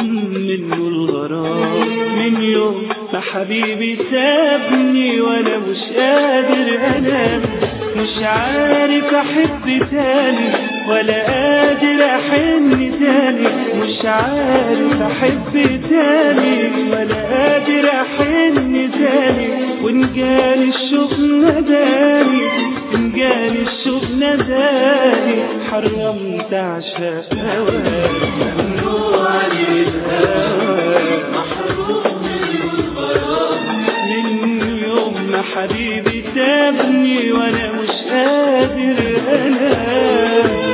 منه الغرام من يوم ما حبيبي سابني وانا مش قادر انام مش عارف احب تاني ولا قادر احن تاني مش عارف احب تاني ولا قادر احن تاني وان جاني الشوق نداني ان جاني الشوق نداني حرمت عشاق هواك ممنوع الهوى محروم من الغرام من يوم ما حبيبي سابني وانا مش قادر انام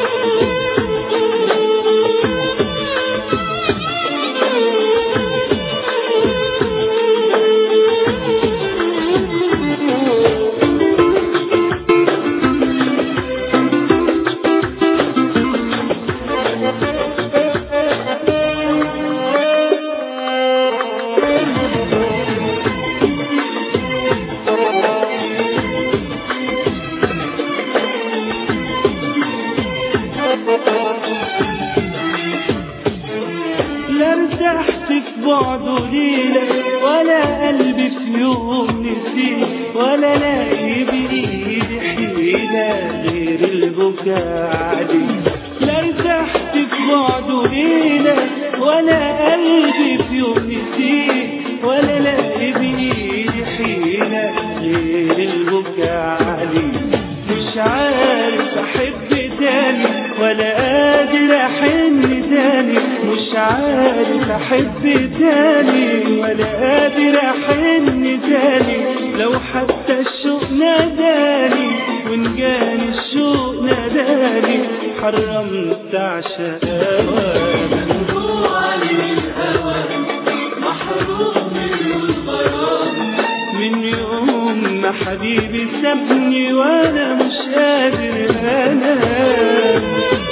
لا ارتحت في بعده ليلة ولا قلبي في يوم نسيه ولا لاقي بإيدي حيلة غير البكاء عليه لا ارتحت في بعده ليلة ولا قلبي في يوم نسيه ولا لاقي بإيدي حيلة غير البكاء عليه مش عارف احب تاني ولا قادر احن تاني مش عارف احب تاني ولا قادر احن تاني لو حتى الشوق ناداني وان جاني الشوق ناداني حرمت عشاق هواك ممنوع للهوى محروم من الغرام من يوم ما حبيبي سابني وانا مش قادر انام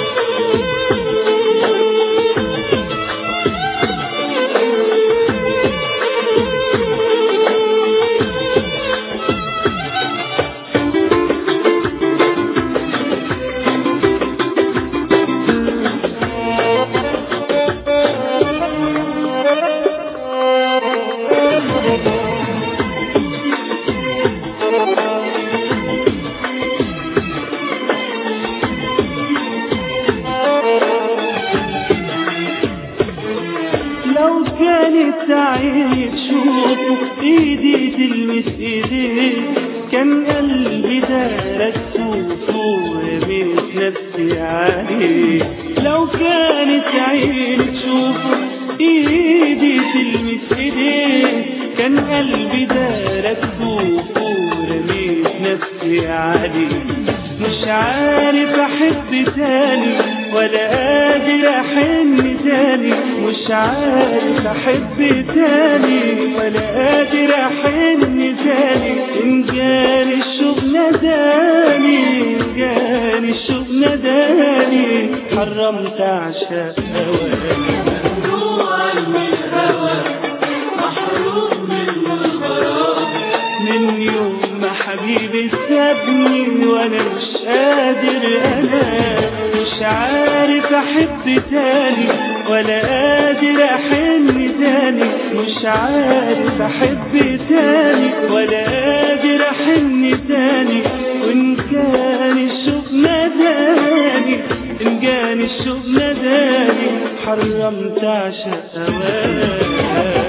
لو كانت عيني تشوفه ايدي تلمس ايديه كان قلبي دارك سوفه ورميت نفسي عليه لو كانت عيني تشوفه ايدي تلمس ايديه كان قلبي دارك سوفه ورميت نفسي عليه مش عارف احب تاني ولا قادر احن تاني مش عارف احب تاني ولا قادر احن تاني ان جاني الشوق نداني ان جاني الشوق نداني حرمت عشاق هواك ممنوع للهوى محروم من الغرام من يوم ما حبيبي سابني وانا مش قادر انا مش عارف احب تاني ولا قادر احن تاني مش عارف احب تاني ولا قادر احن تاني وان كان الشوق نداني ان كان الشوق نداني حرمت عشاق هواك